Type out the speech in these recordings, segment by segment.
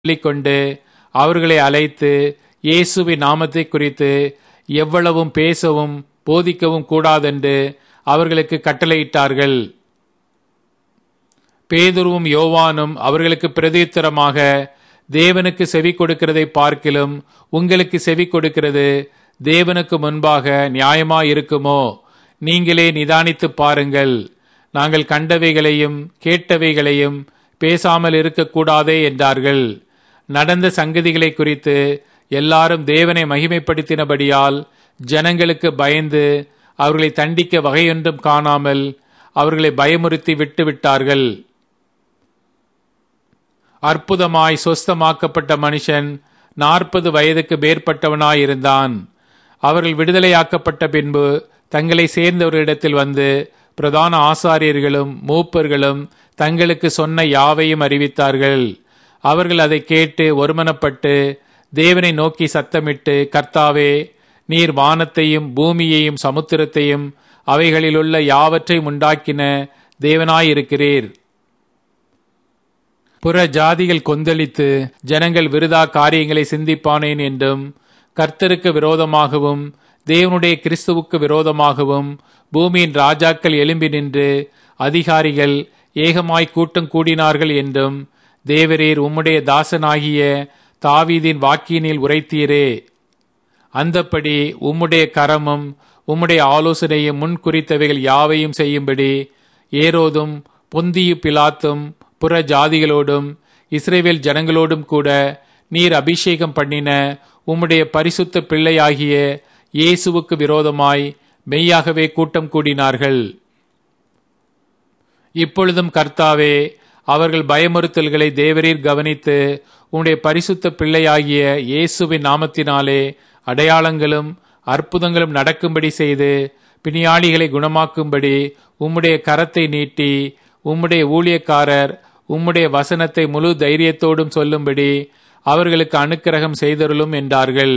சொல்லிக்கொண்டு அவர்களை அழைத்து இயேசுவின் நாமத்தை குறித்து எவ்வளவும் பேசவும் போதிக்கவும் கூடாதென்று அவர்களுக்கு கட்டளையிட்டார்கள் பேதுருவும் யோவானும் அவர்களுக்கு பிரதியுத்தரமாக தேவனுக்கு செவி கொடுக்கிறதை பார்க்கிலும் உங்களுக்கு செவி கொடுக்கிறது தேவனுக்கு முன்பாக நியாயமாயிருக்குமோ நீங்களே நிதானித்து பாருங்கள் நாங்கள் கண்டவைகளையும் கேட்டவைகளையும் பேசாமல் இருக்கக்கூடாதே என்றார்கள் நடந்த சங்கதிகளை குறித்து எல்லாரும் தேவனை மகிமைப்படுத்தினபடியால் ஜனங்களுக்கு பயந்து அவர்களை தண்டிக்க வகையொன்றும் காணாமல் அவர்களை பயமுறுத்தி விட்டு விட்டார்கள் அற்புதமாய் சொஸ்தமாக்கப்பட்ட மனுஷன் நாற்பது வயதுக்கு மேற்பட்டவனாயிருந்தான் அவர்கள் விடுதலையாக்கப்பட்ட பின்பு தங்களை சேர்ந்தவர்களிடத்தில் வந்து பிரதான ஆசாரியர்களும் மூப்பர்களும் தங்களுக்கு சொன்ன யாவையும் அறிவித்தார்கள் அவர்கள் அதை கேட்டு ஒருமனப்பட்டு தேவனை நோக்கி சத்தமிட்டு கர்த்தாவே நீர் வானத்தையும் பூமியையும் சமுத்திரத்தையும் அவைகளிலுள்ள யாவற்றையும் உண்டாக்கின தேவனாயிருக்கிறீர் புற ஜாதிகள் கொந்தளித்து ஜனங்கள் விருதா காரியங்களை சிந்திப்பானேன் என்றும் கர்த்தருக்கு விரோதமாகவும் தேவனுடைய கிறிஸ்துவுக்கு விரோதமாகவும் பூமியின் ராஜாக்கள் எழும்பி நின்று அதிகாரிகள் ஏகமாய் கூட்டம் கூடினார்கள் என்றும் தேவரீர் உம்முடைய தாசனாகிய தாவீதின் வாக்கியனில் உரைத்தீரே அந்தப்படி உம்முடைய கரமும் உம்முடைய ஆலோசனையும் முன் குறித்தவைகள் யாவையும் செய்யும்படி ஏரோதும் பொந்தியு பிலாத்தும் புற ஜாதிகளோடும் இஸ்ரேவேல் ஜனங்களோடும் கூட நீர் அபிஷேகம் பண்ணின உம்முடைய பரிசுத்த பிள்ளையாகிய இயேசுவுக்கு விரோதமாய் மெய்யாகவே கூட்டம் கூடினார்கள் இப்பொழுதும் கர்த்தாவே அவர்கள் பயமுறுத்தல்களை தேவரீர் கவனித்து உம்முடைய பரிசுத்த பிள்ளையாகிய இயேசுவின் நாமத்தினாலே அடையாளங்களும் அற்புதங்களும் நடக்கும்படி செய்து பிணியாளிகளை குணமாக்கும்படி உம்முடைய கரத்தை நீட்டி உம்முடைய ஊழியக்காரர் உம்முடைய வசனத்தை முழு தைரியத்தோடும் சொல்லும்படி அவர்களுக்கு அனுக்கிரகம் செய்தருளும் என்றார்கள்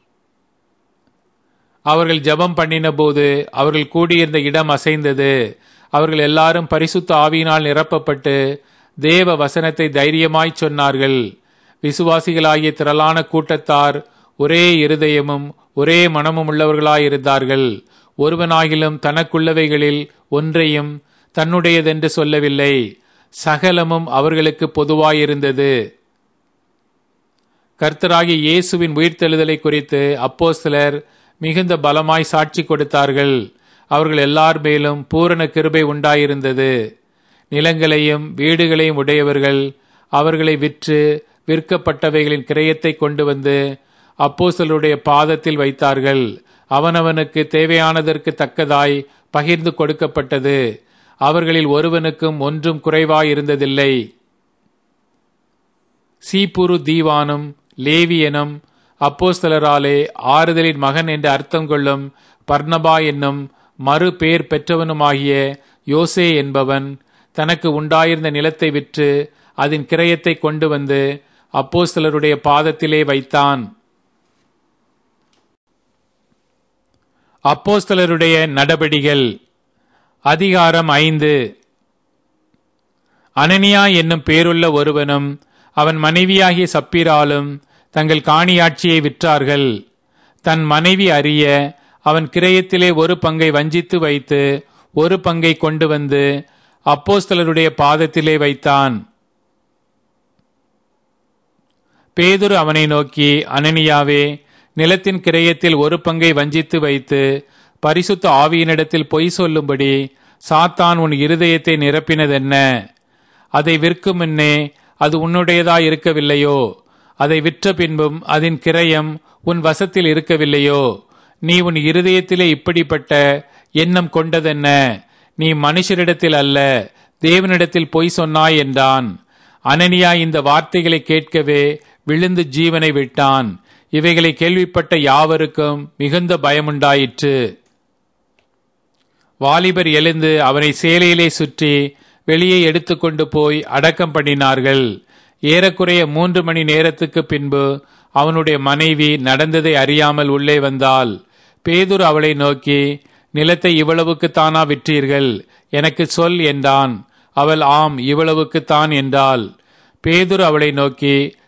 அவர்கள் ஜபம் பண்ணின போது அவர்கள் கூடியிருந்த இடம் அசைந்தது அவர்கள் எல்லாரும் பரிசுத்த ஆவியினால் நிரப்பப்பட்டு தேவ வசனத்தை தைரியமாய் சொன்னார்கள் விசுவாசிகளாகிய திரளான கூட்டத்தார் ஒரே இருதயமும் ஒரே மனமும் உள்ளவர்களாயிருந்தார்கள் ஒருவனாகிலும் தனக்குள்ளவைகளில் ஒன்றையும் தன்னுடையதென்று சொல்லவில்லை சகலமும் அவர்களுக்கு பொதுவாயிருந்தது கர்த்தராகிய இயேசுவின் உயிர்த்தெழுதலை குறித்து அப்போஸ்தலர் மிகுந்த பலமாய் சாட்சி கொடுத்தார்கள் அவர்கள் எல்லார் மேலும் பூரண கிருபை உண்டாயிருந்தது நிலங்களையும் வீடுகளையும் உடையவர்கள் அவர்களை விற்று விற்கப்பட்டவைகளின் கிரயத்தை கொண்டு வந்து அப்போசலுடைய பாதத்தில் வைத்தார்கள் அவனவனுக்கு தேவையானதற்கு தக்கதாய் பகிர்ந்து கொடுக்கப்பட்டது அவர்களில் ஒருவனுக்கும் ஒன்றும் குறைவாயிருந்ததில்லை சீப்புரு தீவானும் லேவியனும் அப்போஸ்தலராலே ஆறுதலின் மகன் என்று அர்த்தம் கொள்ளும் பர்ணபா என்னும் மறு பேர் பெற்றவனுமாகிய யோசே என்பவன் தனக்கு உண்டாயிருந்த நிலத்தை விற்று அதன் கிரயத்தை கொண்டு வந்து அப்போஸ்தலருடைய பாதத்திலே வைத்தான் அப்போஸ்தலருடைய நடபடிகள் அதிகாரம் ஐந்து அனனியா என்னும் பேருள்ள ஒருவனும் அவன் மனைவியாகிய சப்பீராலும் தங்கள் காணியாட்சியை விற்றார்கள் தன் மனைவி அறிய அவன் கிரயத்திலே ஒரு பங்கை வஞ்சித்து வைத்து ஒரு பங்கை கொண்டு வந்து அப்போஸ்தலருடைய பாதத்திலே வைத்தான் பேதுரு அவனை நோக்கி அனனியாவே நிலத்தின் கிரயத்தில் ஒரு பங்கை வஞ்சித்து வைத்து பரிசுத்த ஆவியினிடத்தில் பொய் சொல்லும்படி சாத்தான் உன் இருதயத்தை நிரப்பினதென்ன அதை விற்கும் முன்னே அது உன்னுடையதாய் இருக்கவில்லையோ அதை விற்ற பின்பும் அதன் கிரயம் உன் வசத்தில் இருக்கவில்லையோ நீ உன் இருதயத்திலே இப்படிப்பட்ட எண்ணம் கொண்டதென்ன நீ மனுஷரிடத்தில் அல்ல தேவனிடத்தில் பொய் சொன்னாய் என்றான் அனனியா இந்த வார்த்தைகளை கேட்கவே விழுந்து ஜீவனை விட்டான் இவைகளை கேள்விப்பட்ட யாவருக்கும் மிகுந்த பயமுண்டாயிற்று வாலிபர் எழுந்து அவனை சேலையிலே சுற்றி வெளியே எடுத்துக்கொண்டு போய் அடக்கம் பண்ணினார்கள் ஏறக்குறைய மூன்று மணி நேரத்துக்கு பின்பு அவனுடைய மனைவி நடந்ததை அறியாமல் உள்ளே வந்தாள் பேதுரு அவளை நோக்கி நிலத்தை இவ்வளவுக்கு தானா விற்றீர்கள் எனக்கு சொல் என்றான் அவள் ஆம் இவ்வளவுக்கு தான் என்றாள் பேதுரு அவளை நோக்கி